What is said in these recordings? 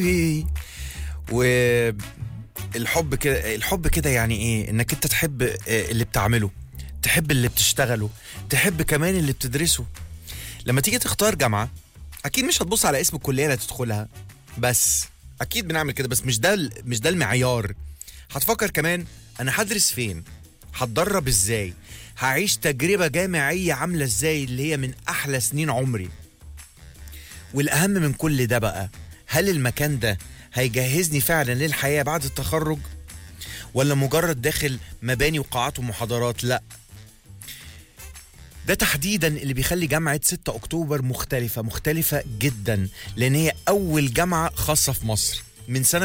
والحب كده الحب كده يعني ايه انك انت تحب آه، اللي بتعمله تحب اللي بتشتغله تحب كمان اللي بتدرسه لما تيجي تختار جامعه اكيد مش هتبص على اسم الكليه اللي هتدخلها بس اكيد بنعمل كده بس مش ده ال- مش ده المعيار هتفكر كمان انا هدرس فين هتدرب ازاي هعيش تجربه جامعيه عامله ازاي اللي هي من احلى سنين عمري والاهم من كل ده بقى هل المكان ده هيجهزني فعلا للحياه بعد التخرج ولا مجرد داخل مباني وقاعات ومحاضرات لا ده تحديدا اللي بيخلي جامعة 6 أكتوبر مختلفة مختلفة جدا لأن هي أول جامعة خاصة في مصر من سنة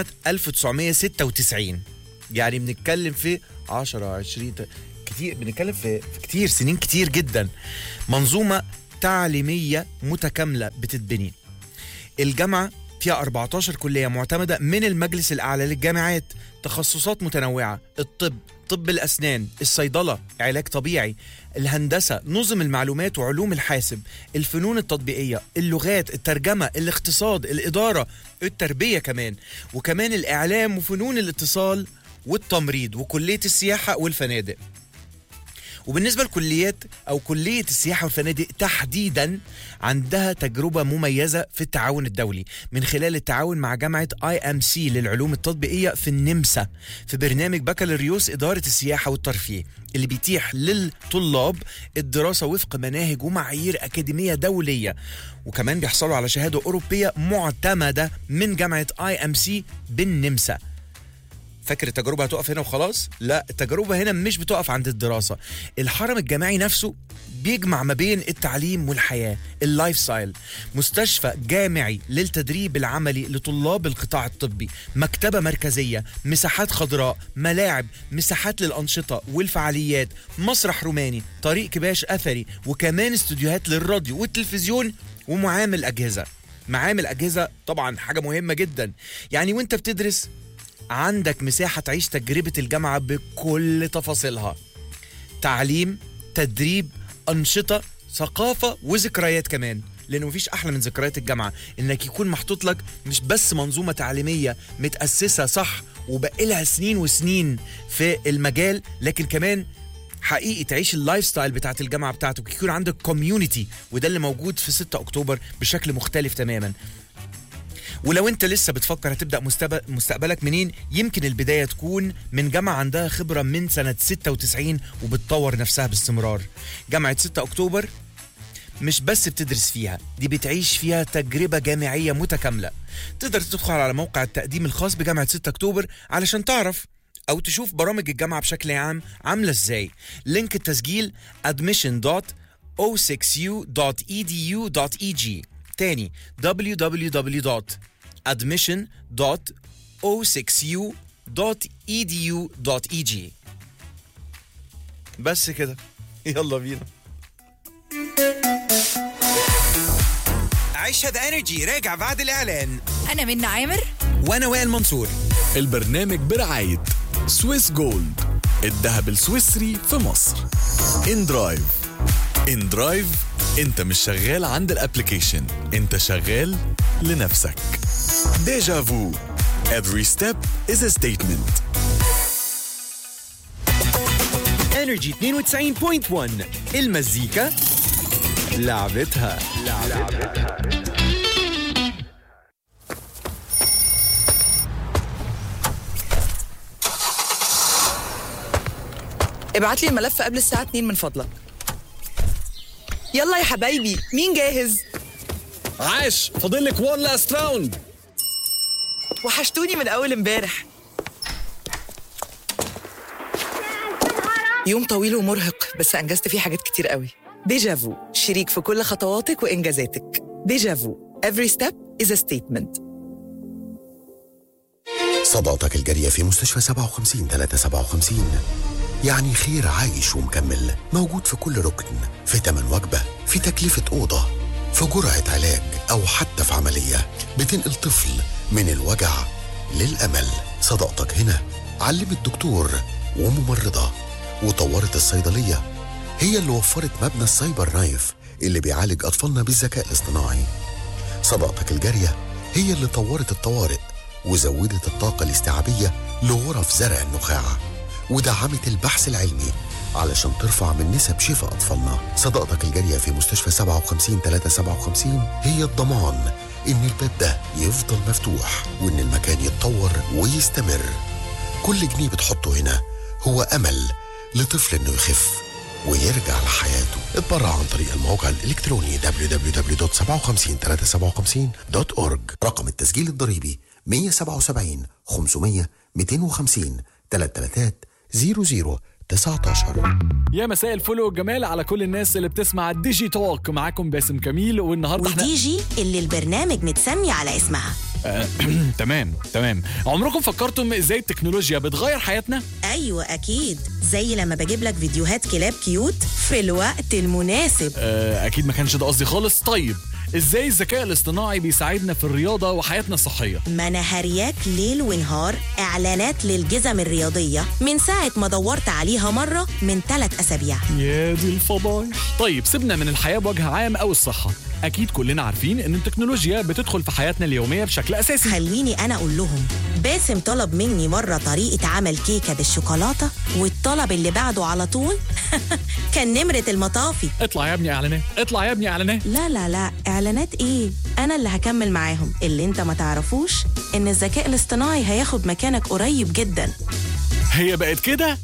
1996 يعني بنتكلم في 10 20 ت- كتير بنتكلم في, في كتير سنين كتير جدا منظومة تعليمية متكاملة بتتبني الجامعة فيها 14 كلية معتمدة من المجلس الأعلى للجامعات تخصصات متنوعة الطب طب الأسنان الصيدلة علاج طبيعي الهندسة نظم المعلومات وعلوم الحاسب الفنون التطبيقية اللغات الترجمة الاقتصاد الإدارة التربية كمان وكمان الإعلام وفنون الاتصال والتمريض وكلية السياحة والفنادق وبالنسبة للكليات أو كلية السياحة والفنادق تحديدا عندها تجربة مميزة في التعاون الدولي من خلال التعاون مع جامعة اي ام سي للعلوم التطبيقية في النمسا في برنامج بكالوريوس إدارة السياحة والترفيه اللي بيتيح للطلاب الدراسة وفق مناهج ومعايير أكاديمية دولية وكمان بيحصلوا على شهادة أوروبية معتمدة من جامعة اي ام سي بالنمسا فاكر التجربة هتقف هنا وخلاص؟ لا التجربة هنا مش بتقف عند الدراسة الحرم الجامعي نفسه بيجمع ما بين التعليم والحياة اللايف ستايل مستشفى جامعي للتدريب العملي لطلاب القطاع الطبي مكتبة مركزية مساحات خضراء ملاعب مساحات للأنشطة والفعاليات مسرح روماني طريق كباش أثري وكمان استوديوهات للراديو والتلفزيون ومعامل أجهزة معامل أجهزة طبعا حاجة مهمة جدا يعني وانت بتدرس عندك مساحة تعيش تجربة الجامعة بكل تفاصيلها تعليم تدريب أنشطة ثقافة وذكريات كمان لأنه مفيش أحلى من ذكريات الجامعة إنك يكون محطوط لك مش بس منظومة تعليمية متأسسة صح وبقى لها سنين وسنين في المجال لكن كمان حقيقي تعيش اللايف ستايل بتاعت الجامعة بتاعتك يكون عندك كوميونتي وده اللي موجود في 6 أكتوبر بشكل مختلف تماما ولو انت لسه بتفكر هتبدا مستقبل مستقبلك منين يمكن البدايه تكون من جامعه عندها خبره من سنه 96 وبتطور نفسها باستمرار جامعه 6 اكتوبر مش بس بتدرس فيها دي بتعيش فيها تجربة جامعية متكاملة تقدر تدخل على موقع التقديم الخاص بجامعة 6 أكتوبر علشان تعرف أو تشوف برامج الجامعة بشكل عام عاملة إزاي لينك التسجيل admission.o6u.edu.eg تاني www.admission.o6u.edu.eg بس كده يلا بينا عيشها ذا انرجي راجع بعد الاعلان أنا منى عامر وانا وائل منصور البرنامج برعاية سويس جولد الذهب السويسري في مصر ان درايف ان درايف انت مش شغال عند الابليكيشن انت شغال لنفسك ديجا فو every step is a statement انرجي 92.1 المزيكا لعبتها ابعت لي الملف قبل الساعة 2 من فضلك يلا يا حبايبي مين جاهز؟ عاش فاضل لك وان لاست راوند وحشتوني من أول امبارح يوم طويل ومرهق بس أنجزت فيه حاجات كتير قوي ديجافو شريك في كل خطواتك وإنجازاتك ديجافو every step is a statement صداقتك الجارية في مستشفى 57 357 يعني خير عايش ومكمل موجود في كل ركن في تمن وجبة في تكلفة أوضة في جرعة علاج أو حتى في عملية بتنقل طفل من الوجع للأمل صداقتك هنا علمت دكتور وممرضة وطورت الصيدلية هي اللي وفرت مبنى السايبر نايف اللي بيعالج أطفالنا بالذكاء الاصطناعي صداقتك الجارية هي اللي طورت الطوارئ وزودت الطاقة الاستيعابية لغرف زرع النخاع ودعمت البحث العلمي علشان ترفع من نسب شفاء أطفالنا صداقتك الجارية في مستشفى 57 357 هي الضمان إن الباب ده يفضل مفتوح وإن المكان يتطور ويستمر كل جنيه بتحطه هنا هو أمل لطفل إنه يخف ويرجع لحياته اتبرع عن طريق الموقع الإلكتروني www.57357.org رقم التسجيل الضريبي 177 500 250 333 00 يا مساء الفل والجمال على كل الناس اللي بتسمع الديجي توك معاكم باسم كميل والنهارده احنا ودي جي اللي البرنامج متسمي على اسمها تمام تمام عمركم فكرتم ازاي التكنولوجيا بتغير حياتنا ايوه اكيد زي لما بجيب لك فيديوهات كلاب كيوت في الوقت المناسب آه، اكيد ما كانش ده قصدي خالص طيب ازاي الذكاء الاصطناعي بيساعدنا في الرياضه وحياتنا الصحيه ما انا هرياك ليل ونهار اعلانات للجزم الرياضيه من ساعه ما دورت عليها مره من ثلاث اسابيع يا دي الفضايح طيب سيبنا من الحياه بوجه عام او الصحه اكيد كلنا عارفين ان التكنولوجيا بتدخل في حياتنا اليوميه بشكل اساسي خليني انا اقول لهم باسم طلب مني مره طريقه عمل كيكه بالشوكولاته والطلب اللي بعده على طول كان نمره المطافي اطلع يا ابني اعلانات اطلع يا ابني اعلانات لا لا لا اعلانات ايه انا اللي هكمل معاهم اللي انت ما تعرفوش ان الذكاء الاصطناعي هياخد مكانك قريب جدا هي بقت كده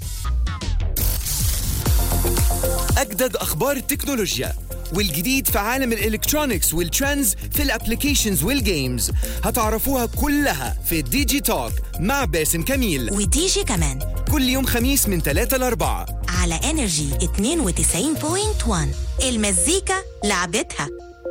أجدد أخبار التكنولوجيا والجديد في عالم الإلكترونيكس والترندز في الأبليكيشنز والجيمز هتعرفوها كلها في ديجي توك مع باسم كميل ودي جي كمان كل يوم خميس من 3 ل 4 على انرجي 92.1 المزيكا لعبتها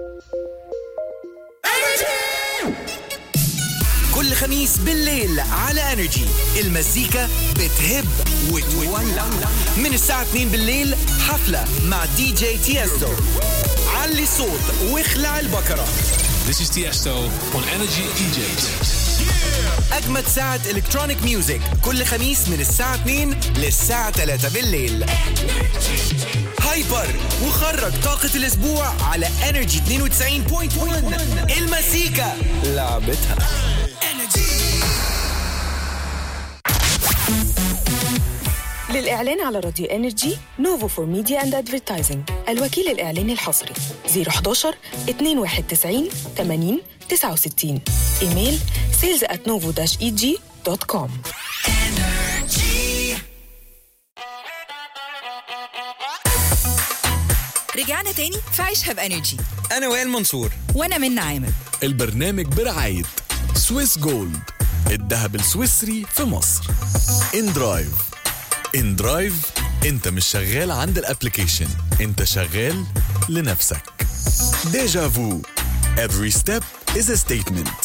كل خميس بالليل على انرجي المزيكا بتهب وتولع من الساعة 2 بالليل حفلة مع دي جي تيستو علي الصوت واخلع البكرة This is Tiesto on Energy DJs. أجمد ساعة إلكترونيك ميوزك كل خميس من الساعة 2 للساعة 3 بالليل هايبر وخرج طاقة الأسبوع على انرجي 92.1 المزيكا لعبتها للإعلان على راديو انرجي نوفو فور ميديا اند ادفرتايزنج الوكيل الإعلاني الحصري 011 291 80 69 ايميل sales at novo egcom رجعنا تاني في عيشها بانرجي أنا وائل منصور وانا من عامر البرنامج برعاية سويس جولد الذهب السويسري في مصر ان درايف ان درايف انت مش شغال عند الابليكيشن انت شغال لنفسك ديجا فو every step is a statement